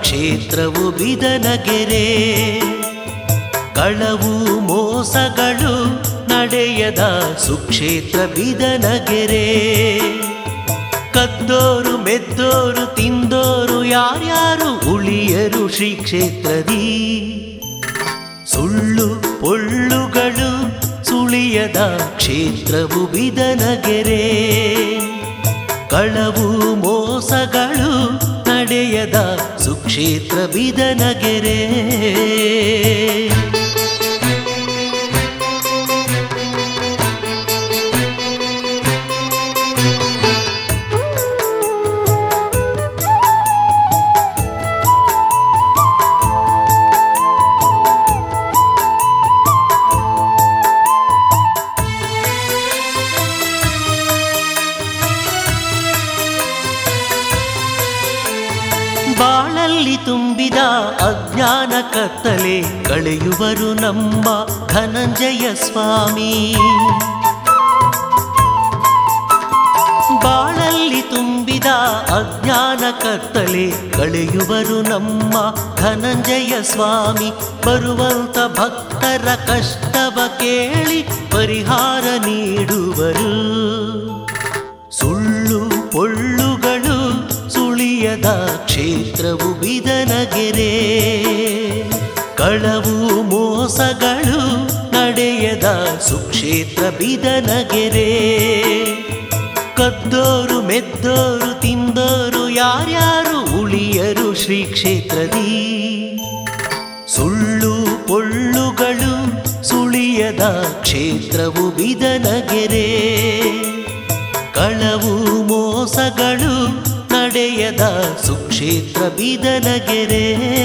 ಕ್ಷೇತ್ರವು ಬಿದನಗೆರೆ ಕಳವು ಮೋಸಗಳು ನಡೆಯದ ಸುಕ್ಷೇತ್ರ ಬಿದನಗೆರೆ ಕದ್ದೋರು ಮೆದ್ದೋರು ತಿಂದೋರು ಯಾರ್ಯಾರು ಉಳಿಯರು ಶ್ರೀ ಕ್ಷೇತ್ರದಿ ಸುಳ್ಳು ಪೊಳ್ಳುಗಳು ಸುಳಿಯದ ಕ್ಷೇತ್ರವು ಬಿದನಗೆರೆ ಕಳವು ಮೋಸಗಳು ನಡೆಯದ ಸುಕ್ಷೇತ್ರ ಬಿದನಗೆರೆ ಬಾಳಲ್ಲಿ ತುಂಬಿದ ಅಜ್ಞಾನ ಕತ್ತಲೆ ಕಳೆಯುವರು ನಮ್ಮ ಧನಂಜಯ ಸ್ವಾಮಿ ಬಾಳಲ್ಲಿ ತುಂಬಿದ ಅಜ್ಞಾನ ಕತ್ತಲೆ ಕಳೆಯುವರು ನಮ್ಮ ಧನಂಜಯ ಸ್ವಾಮಿ ಬರುವಂತ ಭಕ್ತರ ಕಷ್ಟವ ಕೇಳಿ ಪರಿಹಾರ ನೀಡುವರು ಸುಳ್ಳು ಪೊಳ್ಳುಗಳು ಸುಳಿಯದ ಕ್ಷೇತ್ರವು ಬಿದನಗೆರೆ ಕಳವು ಮೋಸಗಳು ನಡೆಯದ ಸುಕ್ಷೇತ್ರ ಬಿದನಗೆರೆ ಕದ್ದೋರು ಮೆದ್ದೋರು ತಿಂದೋರು ಯಾರ್ಯಾರು ಉಳಿಯರು ಶ್ರೀ ಕ್ಷೇತ್ರದಿ ಸುಳ್ಳು ಪೊಳ್ಳುಗಳು ಸುಳಿಯದ ಕ್ಷೇತ್ರವು ಬಿದನಗೆರೆ ಕಳವು ಮೋಸಗಳು ನಡೆಯದ ಸುಕ್ಷೇತ್ರ ಬಿದನಗೆರೆ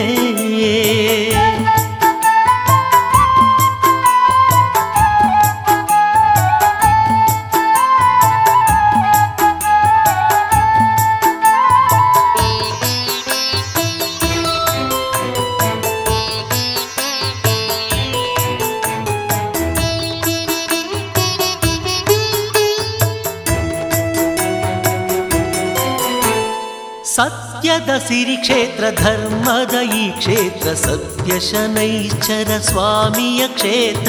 ಸತ್ಯದ ಸಿರಿ ಕ್ಷೇತ್ರ ಧರ್ಮದ ಈ ಕ್ಷೇತ್ರ ಸತ್ಯ ಶನೈಶ್ಚರ ಸ್ವಾಮಿಯ ಕ್ಷೇತ್ರ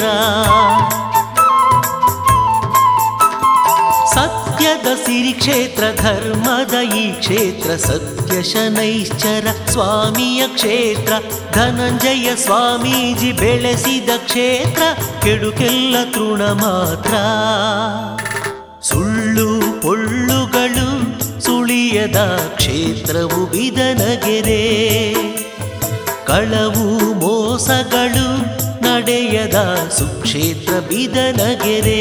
ಸತ್ಯದ ಸಿರಿ ಕ್ಷೇತ್ರ ಧರ್ಮದ ಈ ಕ್ಷೇತ್ರ ಸತ್ಯ ಶನೈಶ್ಚರ ಸ್ವಾಮಿಯ ಕ್ಷೇತ್ರ ಧನಂಜಯ ಸ್ವಾಮೀಜಿ ಬೆಳೆಸಿದ ಕ್ಷೇತ್ರ ಕೆಡುಕೆಲ್ಲ ತೃಣ ಮಾತ್ರ ಸುಳ್ಳು ಪೊಳ್ಳುಗಳು ಸುಳಿಯದ ಕ್ಷೇತ್ರವು ಬಿದನಗೆರೆ ಕಳವು ಮೋಸಗಳು ನಡೆಯದ ಸುಕ್ಷೇತ್ರ ಬಿದನಗೆರೆ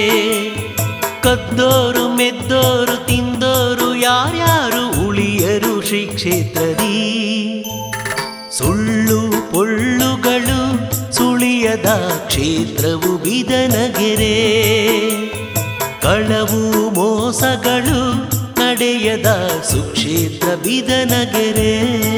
ಕದ್ದೋರು ಮೆದ್ದೋರು ತಿಂದೋರು ಯಾರ್ಯಾರು ಉಳಿಯರು ಶ್ರೀ ಕ್ಷೇತ್ರದಿ ಸುಳ್ಳು ಪೊಳ್ಳುಗಳು ಸುಳಿಯದ ಕ್ಷೇತ್ರವು ಬಿದನಗೆರೆ ಕಳವು ಮೋಸಗಳು ನಡೆಯದ ಸುಕ್ಷೇತ್ರ ಬಿದನಗೆರೆ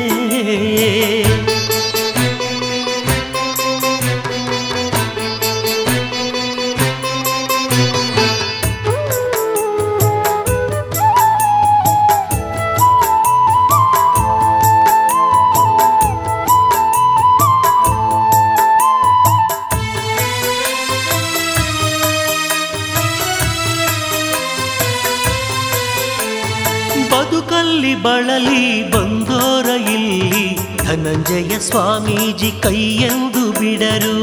ಬದುಕಲ್ಲಿ ಬಳಲಿ ಬಂದೋರ ಇಲ್ಲಿ ಧನಂಜಯ ಸ್ವಾಮೀಜಿ ಕೈಯೆಂದು ಬಿಡರು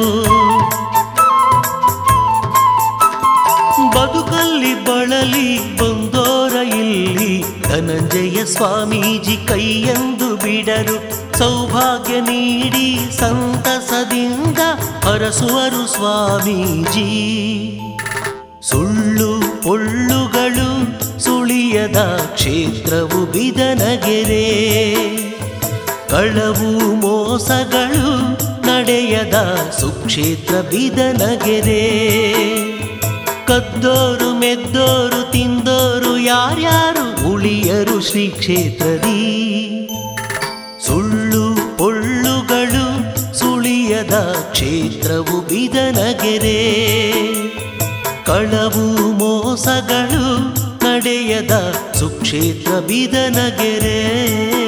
ಬದುಕಲ್ಲಿ ಬಳಲಿ ಬಂದೋರ ಇಲ್ಲಿ ಧನಂಜಯ ಸ್ವಾಮೀಜಿ ಕೈಯೆಂದು ಬಿಡರು ಸೌಭಾಗ್ಯ ನೀಡಿ ಸಂತಸದಿಂದ ಹರಸುವರು ಸ್ವಾಮೀಜಿ ಸುಳ್ಳು ಪೊಳ್ಳುಗಳು ಸುಳಿಯದ ಕ್ಷೇತ್ರವು ಬಿದನಗೆರೆ ಕಳವು ಮೋಸಗಳು ನಡೆಯದ ಸುಕ್ಷೇತ್ರ ಬಿದನಗೆರೆ ಕದ್ದೋರು ಮೆದ್ದೋರು ತಿಂದೋರು ಯಾರ್ಯಾರು ಉಳಿಯರು ಶ್ರೀ ಕ್ಷೇತ್ರದಿ ಸುಳ್ಳು ಪೊಳ್ಳುಗಳು ಸುಳಿಯದ ಕ್ಷೇತ್ರವು ಬಿದನಗೆರೆ ಕಳವು ಮೋಸಗಳು ನಡೆಯದ ಸುಕ್ಷೇತ್ರ ಬಿದನಗೆರೆ